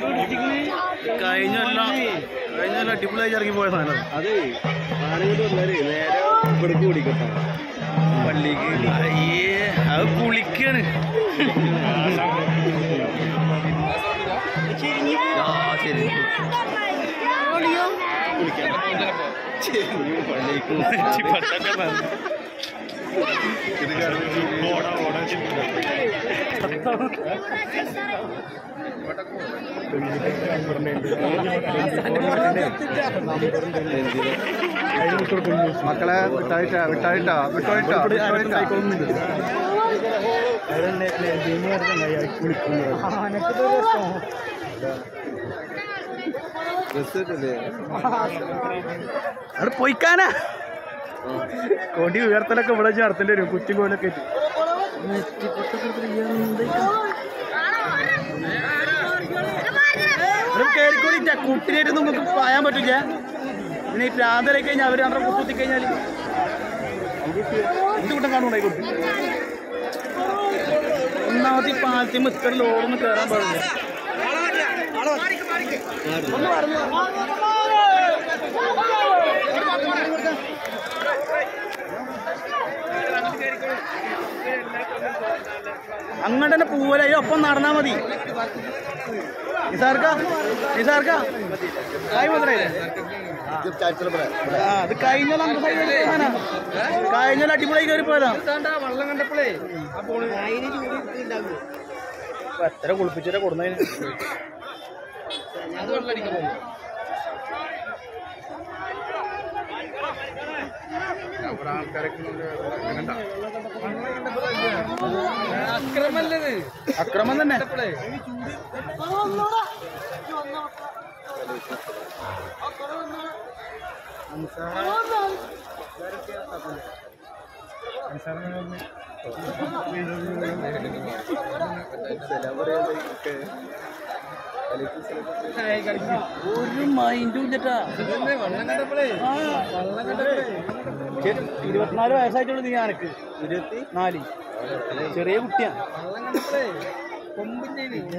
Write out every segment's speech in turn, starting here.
കഴിഞ്ഞ കൊല്ലം കഴിഞ്ഞ കൊല്ലം അടിപൊളിയായി ഇറങ്ങി പോയ സാധനം അതെ ആനങ്ങോട്ട് വന്നാലേ നേരെ ഇവിടേക്ക് ഓടിക്കട്ടെ പള്ളിക്ക് അയ്യേ അത് കുളിക്കാണ് ആ ശരി ചിപ്പട്ടൊക്കെ മക്കളെ വിട്ടായിട്ടാ വിട്ടായിട്ടാ വിട്ടായിട്ടാ വിട്ടായിട്ടാ അവിടെ പോയിക്കാനാ കൊടി ഉയർത്തലൊക്കെ ഇവിടെ വെച്ച് നടത്തേണ്ടി വരും കുറ്റി കോലൊക്കെ ആയിട്ട്. ഇവിടെ കയറിക്കോളിട്ട കുട്ടിനായിട്ട് നമുക്ക് പായാൻ പറ്റില്ല പിന്നെ ഈ പ്രാന്തരായി കഴിഞ്ഞാൽ അവർ രണ്ടര കുത്തി കഴിഞ്ഞാൽ എന്ത് കൂട്ടം കാണുണ്ടായി കുട്ടി ഒന്നാമത്തെ ഈ പാലത്തിൽ മിക്കറിൽ ഓടുന്ന് കയറാൻ പാടില്ല ഒന്ന് പറഞ്ഞു അങ്ങോട്ട് തന്നെ പൂവലായി ഒപ്പം നടന്നാ മതി നിസാർക്ക നിസാർക്ക കായ് മുതലായില്ലേ ആ അത് കഴിഞ്ഞ കഴിഞ്ഞ അടിപൊളി കയറി പോയതാ വെള്ളം കണ്ടപ്പോഴേ ഇപ്പൊ എത്ര കുളിപ്പിച്ചിട്ട് കൊടുന്നതിന് അത് വെള്ളം അടിക്കാൻ പോകും അക്രമല്ലത് അക്രമം തന്നെ ഒരു മൈൻഡും ഇല്ലട്ടാ വെള്ളം കണ്ടപ്പോഴേ വെള്ളം കണ്ടപ്പോഴേ ഇരുപത്തിനാല് വയസ്സായിട്ടുള്ളൂ നീ അനക്ക് ഇരുപത്തി നാല് ചെറിയ കുട്ടിയാ വെള്ളം കണ്ടപ്പോഴേ കൊമ്പിന്റെ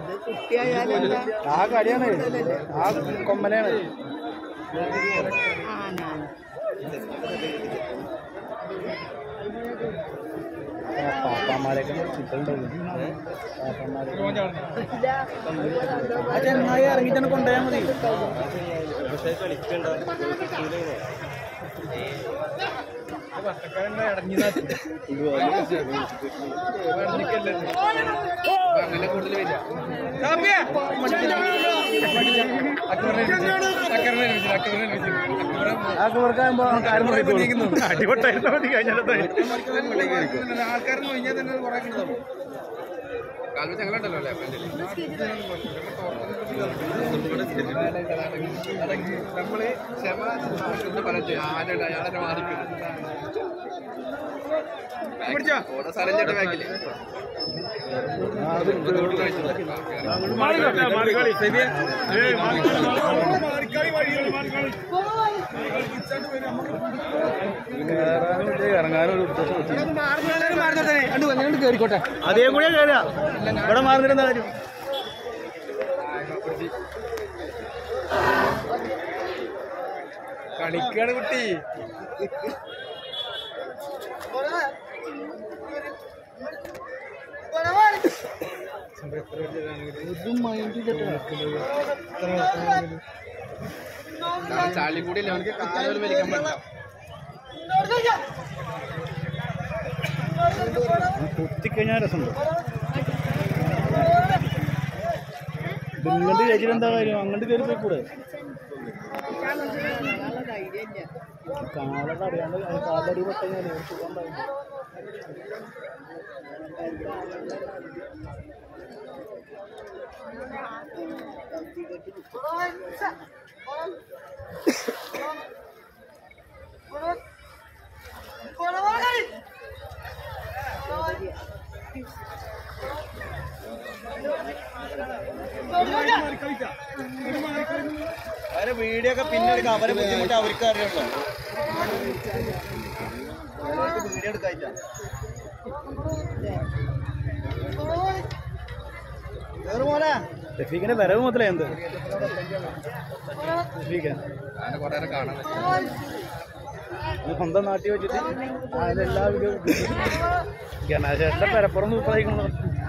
ആ കളിയാണ് ആ കൊമ്മനാണ് പാപ്പാമാരൊക്കെ ആ ചെങ്ങായി ഇറങ്ങി തന്നെ കൊണ്ടുപോയാൽ മതി വർത്തക്കാരൻ്റെ അടങ്ങി അങ്ങനെ കൂടുതൽ വരിക ആ കുവർക്കാകുമ്പോ അടിപൊട്ടായിരുന്നു മതി കഴിഞ്ഞിടത്ത് ആൾക്കാരൊന്നും ഒഴിഞ്ഞാൽ തന്നെ കുറെ കിട്ടുന്നു കാരണം ഞങ്ങളുണ്ടല്ലോ അല്ലേ നമ്മള് ക്ഷമ എന്ന് പറഞ്ഞിട്ട് ആരുടെ അയാളെ മാറിക്കുന്നു ഓടെ സ്ഥലം ചേട്ടൻ ബാക്കില് ഇറങ്ങാനും ഒരു ഉദ്ദേശം വെച്ചില്ല. കേറിക്കോട്ടെ അതേ കൂടെ കയറുക ഇവിടെ മാറുന്നിരുന്ന കാര്യം കളിക്കാണ് കുട്ടി ചാളി കൂടി അല്ലേ അവർക്ക് കാലം വലിക്കാൻ പറ്റില്ല കുത്തിക്കഴിഞ്ഞാൽ രസമുണ്ട് ഇങ്ങോട്ട് കഴിച്ചിട്ട് എന്താ കാര്യം അങ്ങോട്ട് കയറി പോയി കൂടെ കാലൊക്കെ അറിയാണ്ട് കാലടി പെട്ടെന്ന് സുഖം ഉണ്ടാവും അവരെ വീഡിയോ ഒക്കെ പിന്നെ എടുക്കാം അവരെ ബുദ്ധിമുട്ട് അവർക്ക് അറിയുള്ളൂ വീഡിയോ എടുക്കായിട്ടാ കേറ് മോനെ റഫീഖിന്റെ വരവ് മുതലേ എന്ത് റഫീഖ അങ്ങനെ കുറെ നേരം കാണാൻ പറ്റും ഇത് സ്വന്തം നാട്ടിൽ വെച്ചിട്ട് അതിലെല്ലാ വീഡിയോ ഗണേശേട്ടന്റെ പരപ്പുറം സൂപ്പറായിക്കണോ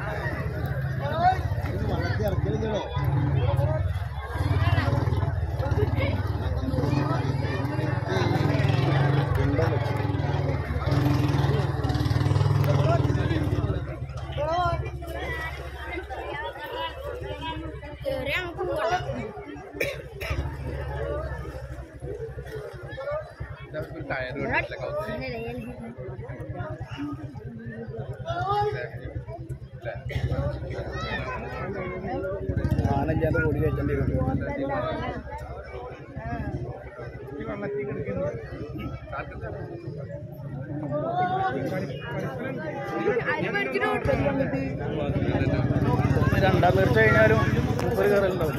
കേറിയാ നമുക്ക് പോകാം ഒരു ടയർ കണ്ടിട്ടില്ല കൗത്ത് ആനഞ്ചാണ്ട് കൂടി കഴിച്ചേണ്ടി വരും രണ്ടാം തീർച്ച കഴിഞ്ഞാലും മുപ്പത് കയറലുണ്ടാവും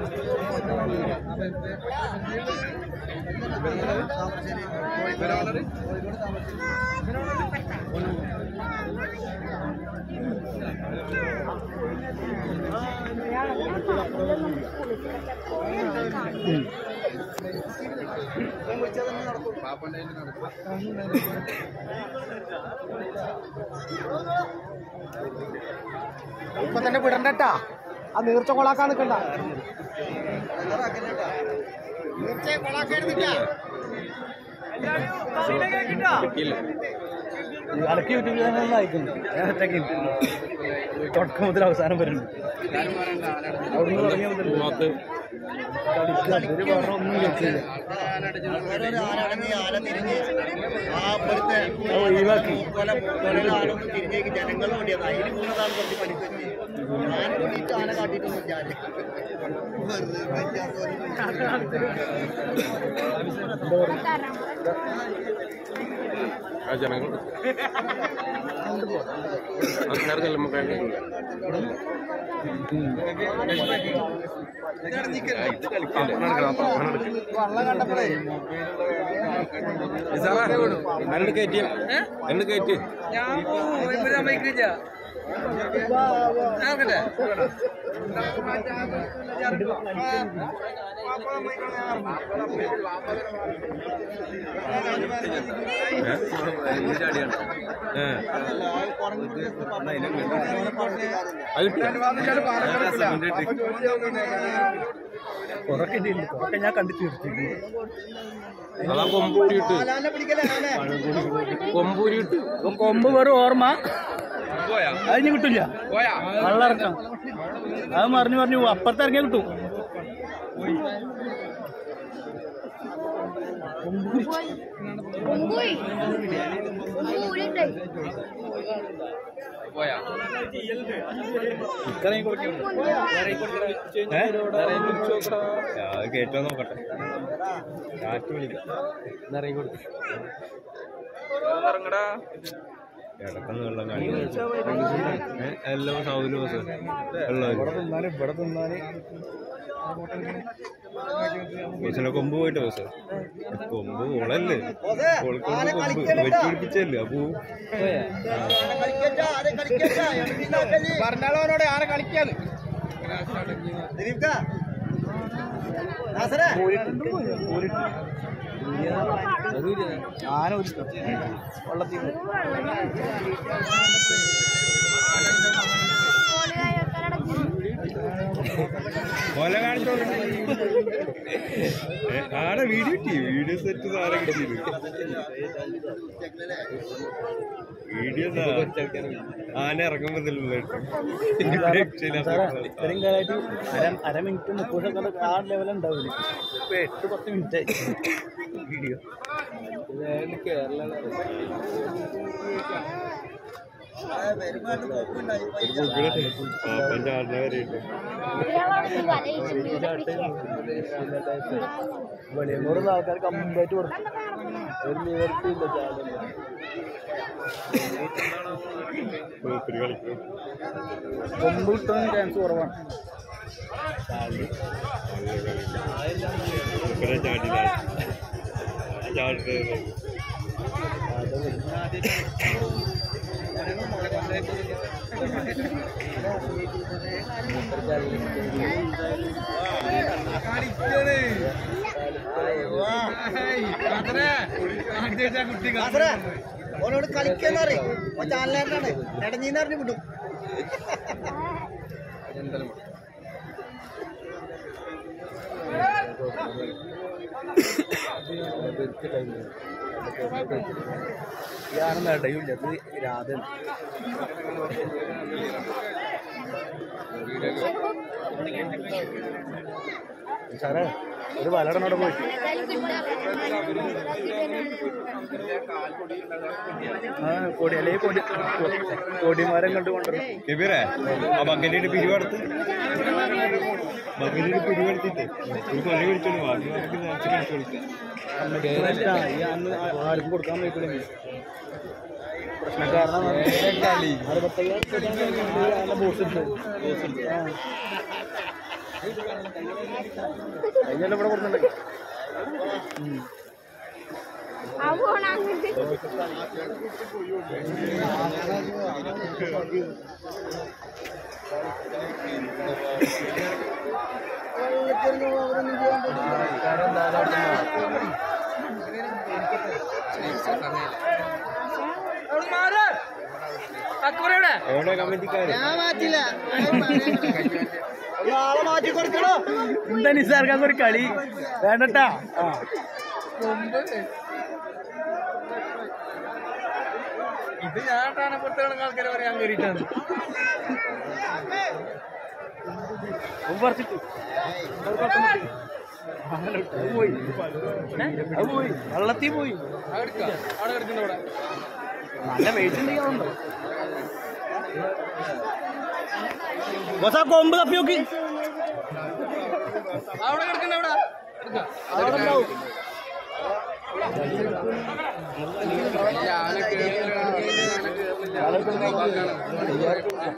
പാപ്പൻ്റെ കയ്യിൽ നടക്കും ഇപ്പൊ തന്നെ വിടണ്ടട്ടാ ആ നീർച്ച കൊളാക്കാൻ നിൽക്കണ്ട അടക്കി യൂട്യൂബ് ചാനലിൽ അയക്കുന്നു ഞാൻ ഒറ്റയ്ക്ക് തുടക്കം മുതൽ അവസാനം വരുന്നുണ്ട് എല്ലാവരും പറയണ്ട ആനടിച്ച് അവിടുന്ന് തുടങ്ങിയ മുതൽ കളിക്കുക ഒരു പറഞ്ഞ ഒന്നും കേൾക്കില്ല അത് ഒഴിവാക്കി ജനങ്ങൾ വേണ്ടിയത് അതിന് മൂന്നതാണ് കുറച്ച് പണിക്ക് ഞാൻ വേണ്ടിയിട്ട് ആന കാട്ടിയിട്ടൊന്നും ഞാൻ ആ ജനങ്ങൾ ആൾക്കാർക്ക് നമുക്ക് വെള്ളം കണ്ടപ്പോഴേ എന്നോട് കയറ്റി എന്നോട് കയറ്റി കുറക്കെ ഉണ്ട് കുറക്കെ ഞാൻ കണ്ടു തീർച്ചിരിക്കുന്നു അതാ കൊമ്പൂരിട്ട് കൊമ്പൂരിട്ട് ഇപ്പൊ കൊമ്പ് വെറും ഓർമ്മ പോയാ അതിന് കിട്ടില്ല പോയാ വെള്ളമിറക്കാം അത് മറിഞ്ഞു പറഞ്ഞു അപ്പുറത്ത് ഇറങ്ങിയാൽ കിട്ടും പോയി ഊരിട്ടേ പോയാ കേട്ടോ നോക്കട്ടെ കാറ്റ് വിളിക്കാം കിടക്കുന്ന വെള്ളം കാണിക്കും എല്ലാം സൗദിന് ബസ് വെള്ളം ഇവിടെ തിന്നാല് ബസ്സിലെ കൊമ്പ് പോയിട്ട് ബസ് കൊമ്പ് ഓളല്ലേ ഓൾക്ക് കൊമ്പ് വെച്ച് പിടിപ്പിച്ചല്ലേ അപ്പോ പറഞ്ഞാളോനോട് ആരെ കളിക്കാന്ന് ആന ഒരു വെള്ളത്തിൽ ഓല കാണിച്ചോ ആടെ വീഡിയോ കിട്ടി വീഡിയോ സെറ്റ് സാറെ കിട്ടിയത് വീഡിയോ ആന ഇറങ്ങുമ്പോ ഇത്രയും കാലമായിട്ട് അര അര മിനിറ്റ് മുപ്പത് സെക്കൻഡ് ആ ലെവൽ ഉണ്ടാവില്ല ഇപ്പൊ എട്ട് പത്ത് മിനിറ്റ് ആയി വീഡിയോ പാപ്പന്റെ ആടിനെ വരെ ഇട്ടു വെളിയന്നൂറുള്ള ആൾക്കാർക്ക് കമ്പായിട്ട് കൊടുക്കും ഒരു നിവർത്തിയില്ല ചാനലിൽ ഒത്തിരി കളിക്കും കൊമ്പ് കിട്ടാൻ ചാൻസ് കുറവാണ് ഇവരെ ചാടില്ല ചാടിട്ട് കളിക്കണ് അതേ കാണിച്ചാ കുട്ടി കാസറേ, ഓനോട് കളിക്കാന്ന് പറയും ഓൻ ചാനലേട്ടാണ് ഇടഞ്ഞീന്ന് പറഞ്ഞു വിടും ഇയാണെന്ന് ഇടയില്ല ഇത് രാധ സാറേ ഒരു വലടനോടെ പോയി ആ കൊടി അല്ലെങ്കിൽ കൊടി കൊടിമരം കണ്ടു കൊണ്ടുവരണം കബീറേ ആ ബക്കറ്റിന്റെ പിരിവെടുത്ത് ബക്കറ്റിന്റെ പിരിവെടുത്തിട്ട് ഒരു കൊല പിടിച്ചോളൂ ബാക്കി നമുക്ക് നേരത്തെ കഴിച്ചു കൊടുക്കാം ഈ അന്ന് ആർക്കും കൊടുക്കാൻ പറ്റില്ല പ്രശ്നക്കാരനാണ് അറുപത്തയ്യായിരം ബോസ് ഉണ്ട് അതിനെല്ലാം ഇവിടെ കൊടുക്കുന്നുണ്ട് ആ പോണ അങ്ങോട്ട് എവിടെ കമ്മിറ്റിക്കാര് ആളെ മാറ്റി കൊടുക്കണോ എന്താ നിസാർക്കാർക്ക് ഒരു കളി വേണ്ടട്ടാ ആ ഇത് ഞാൻ പുറത്താണ് ആൾക്കാർ പറയാൻ കയറിയിട്ടാണ് അത് പറിച്ചിട്ടു അത് പറിച്ചിട്ടു. അത് പോയി അത് പോയി വള്ളത്തിൽ പോയി അവിടെ കിടക്കുന്ന അവിടെ നല്ല വെയിറ്റ് ഉണ്ടോ ബസ് ആ കൊമ്പ് തപ്പി നോക്കി അവിടെ കിടക്കുന്ന അവിടെ അവിടെ ഉണ്ടാവും ആന കേറില്ല ആന കേറില്ല